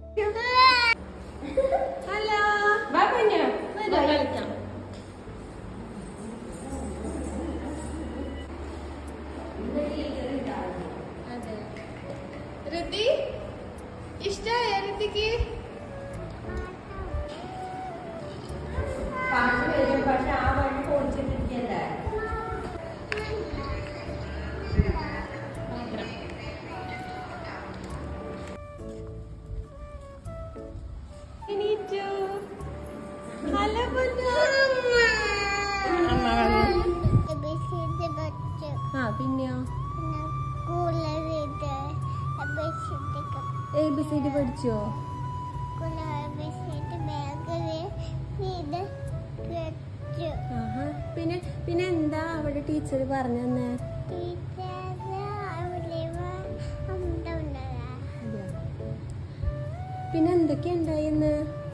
hello വാ കുഞ്ഞു വരൂ കളിക്കാം അതെ ഋതി ഇഷ്ടായ ഋതിക്ക് പാട്ട് വരും പക്ഷെ ആ വഴി പൊളിച്ചിട്ടിരിക്കല്ലേ എണീറ്റു ഹലോ പൊന്നു അമ്മ വന്നു ആ പിന്നെയോ എ ബി സി ഡി പഠിച്ചോ ആഹാ പിന്നെ പിന്നെ എന്താ അവിടെ ടീച്ചർ പറഞ്ഞു തന്നെ പിന്നെ എന്തൊക്കെയാ ഉണ്ടായിന്ന്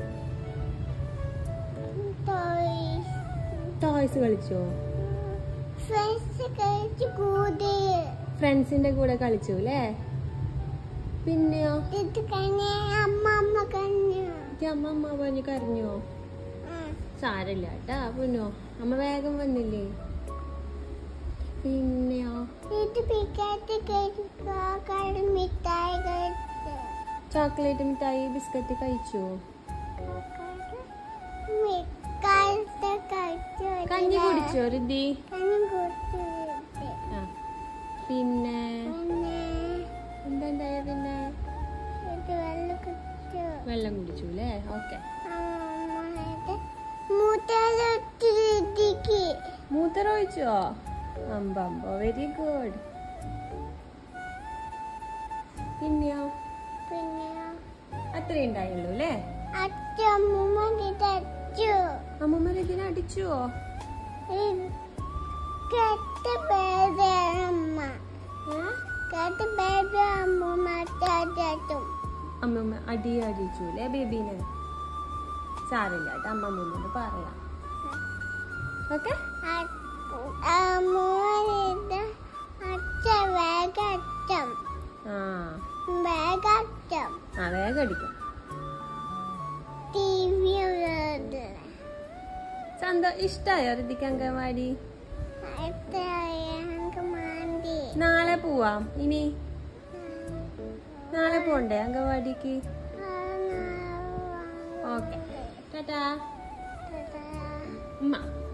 ടോയ്സ് കളിച്ചോ ഫ്രണ്ട്സ് കഴിച്ച് കൂടി ഫ്രണ്ട്സിന്റെ കൂടെ കളിച്ചു അല്ലേ പിന്നെയോ ഇത് കഴിഞ്ഞ അമ്മ അമ്മ കഴിഞ്ഞു ഇത് അമ്മ അമ്മ പറഞ്ഞ് കരഞ്ഞോ സാരല്ല കേട്ടാ പൊന്നോ അമ്മ വേഗം വന്നില്ലേ പിന്നെയോ ഇത് പിക്കാറ്റ് കഴിക്കാൻ മിഠായി കഴിച്ചു ചോക്ലേറ്റ് മിഠായി ബിസ്ക്കറ്റ് കഴിച്ചോ മിഠായി കഴിച്ചു കഞ്ഞി കുടിച്ചോ ഋതി കഞ്ഞി കുടിച്ചു ആ പിന്നെ പിന്നെ എന്താ ഉണ്ടായ പിന്നെ ഇത് വെള്ളം കുടിച്ചു വെള്ളം കുടിച്ചു അല്ലേ ഓക്കെ മൂത്തക്ക് മൂത്തറ ഒഴിച്ചോ അമ്പമ്പോ വെരി ഗുഡ് പിന്നെയോ പിന്നെ അത്രേ ഉണ്ടായുള്ളൂ അല്ലേ അച്ഛമ്മ തച്ചു അമ്മമ്മ ഇതിനെ അടിച്ചുവോ കെട്ട പേര് അമ്മ കെട്ട പേര് അമ്മ തച്ചും അമ്മമ്മ അടി അടിച്ചു അല്ലേ ബേബീനെ സാരില്ല കേട്ടോ അമ്മമ്മോട് പറയാം ഓക്കെ അമ്മൂരിത് അച്ഛ വേഗം ആ വേഗം ആ വേഗം അടിക്കും ടി വി ഉള്ളത് സന്തോ ഇഷ്ടായോ ഋതിക്ക് അംഗൻവാടി ഞങ്ങൾക്ക് മാന്തി നാളെ പോവാം ഇനി നാളെ പോണ്ടേ അംഗൻവാടിക്ക് ഓക്കെ ടാറ്റാ ഉമ്മ